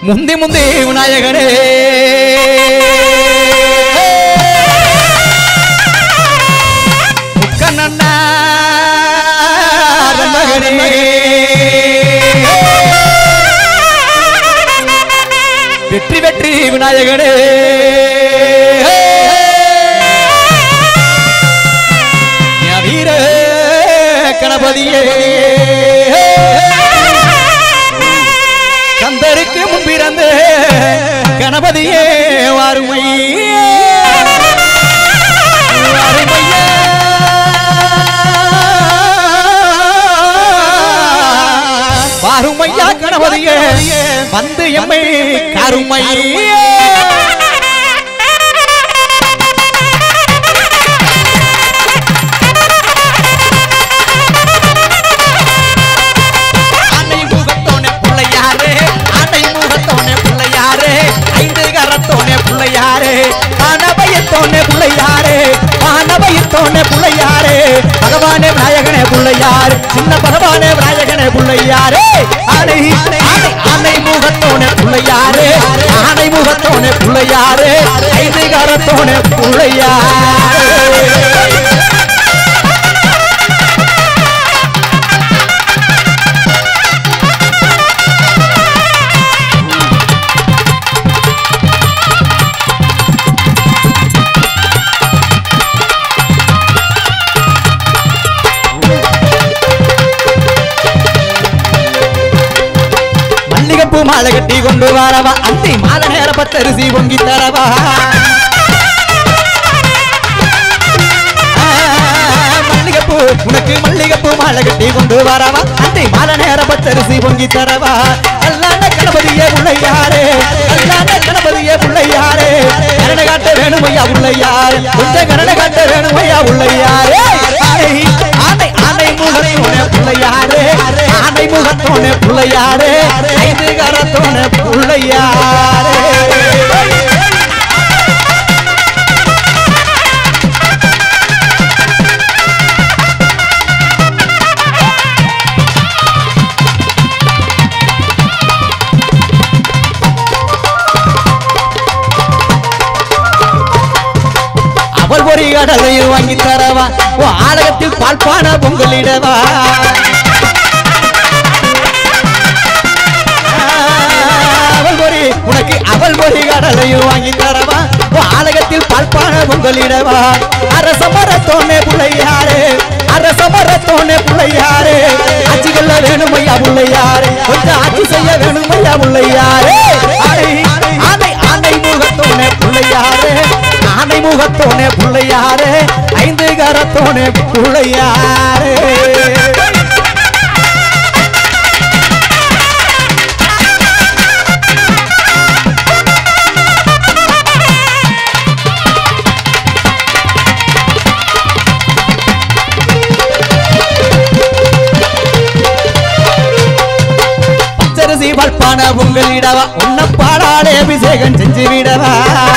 முந்தி முந்தி விநாயகனே முக்கண்ணண்ணா மகனே வெற்றி வெற்றி விநாயகனே ஞா வீர கணபதியே கந்தருக்கு முன்பிறந்த கணபதியே வாருமை வாருமையா. வாருமையா கணபதியே வந்து எம்மை கருமையே ஆனை முகத்தோனே பிள்ளையாரே ஆனை முகத்தோனே பிள்ளையாரே ஐந்து கரத்தோனே பிள்ளையாரே ஆனபயத்தோனே பிள்ளையாரே ஆனபயத்தோனே பிள்ளையாரே பகவானே விநாயகனே பிள்ளையார் சின்ன பகவானே விநாயகனே பிள்ளையாரே ஆனை ஆனை ஆனை முகத்தோனே பிள்ளையாரே ஆனை முகத்தோனே பிள்ளையாரே ஐந்து கரத்தோனே பிள்ளையாரே மல்லிகைப்பூ மாலை கட்டி கொண்டு வரவா அந்தி மாலை நேர பத்தரிசி பொங்கி தரவா ஆ, மல்லிகைப்பூ உனக்கு மல்லிகைப்பூ மாலை கட்டி கொண்டு வரவா அந்தி மாலை நேர பத்தரிசி பொங்கி தரவா அல்லாத கணபதியே உள்ளையாரே அல்லாத கணபதியே உள்ளையாரே கரண காட்ட வேணுமையா உள்ளையார் கொஞ்சம் கரண காட்ட வேணுமையா உள்ளையாரே ஆனை ஆனை ஆனை முகத்தோனே பிள்ளையாரே ஆனை முகத்தோனே பிள்ளையாரே ஐந்து கரத்தோனே பிள்ளையாரே அவள் ஒரு கடலையும் வாங்கி தரவா ஓ ஆலயத்தில் பால்பான பொங்கலிடவா அவள் ஒரு உனக்கு அவள் ஒரு கடலையும் வாங்கி தரவா ஓ ஆலயத்தில் பால்பான பொங்கலிடவா அரச மரத்தோனே பிள்ளையாரே அரச மரத்தோனே பிள்ளையாரே ஆட்சிகள்ல வேணுமையா பிள்ளையாரே கொஞ்சம் ஆட்சி செய்ய வேணுமையா பிள்ளையாரே ஆனை ஆனை ஆனை முகத்தோனே பிள்ளையாரே ஆனை முகத்தோனே பிள்ளையாரே ஐந்து கரத்தோனே பிள்ளையாரே பச்சரிசி பல்பான பொங்கலிடவா உன்ன பாடாலே அபிஷேகம் செஞ்சு விடவா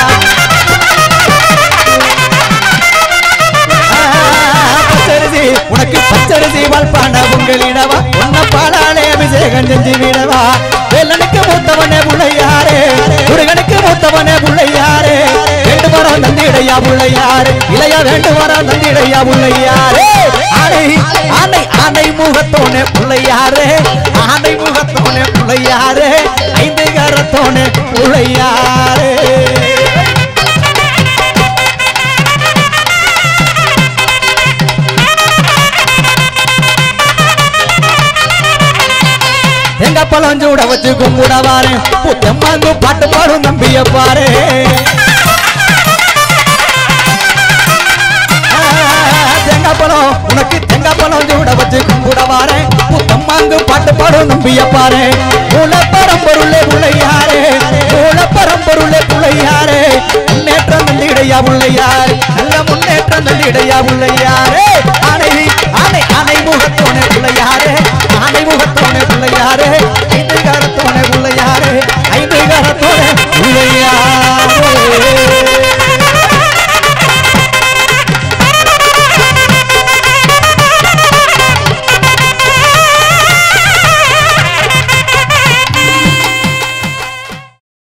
பச்சரிசி உனக்கு பச்சரிசி பல்பான பொங்கலிடவா உன்ன பாடாலே அபிஷேகம் செஞ்சு விடவா வேலனுக்கு மூத்தவனே புள்ளையாரே முருகனுக்கு மூத்தவனே புள்ளையாரே வேண்டு வரம் தந்திடையா புள்ளையாரே இளைய வேண்டு வரம் தந்திடையா புள்ளையாரே ஆனை ஆனை ஆனை முகத்தோனே புள்ளையாரே ஆனை முகத்தோனே புள்ளையாரே ஐந்து கரத்தோனே புள்ளையாரே எங்க பழம் சூட வச்சு கும்பிட வாரு புத்தம்மாங்கு பாட்டு பாடும் நம்பிய பாரு தேங்காய் பழம் உனக்கு தேங்காய் பழம் சூட வச்சு கும்பிட வாரு புத்தம்மாங்கு பாட்டு பாடும் நம்பிய பாரு மூல பரம்பொருளே பிள்ளையாரே மூல பரம்பொருளே பிள்ளையாரே முன்னேற்றம் நல்லிடையா பிள்ளையார் நல்ல முன்னேற்றம் நல்லிடையா பிள்ளையாரே ஆனை ஆனை ஆனை முகத்தோனே பிள்ளையாரே ஆனை முகத்தோனே பிள்ளையாரே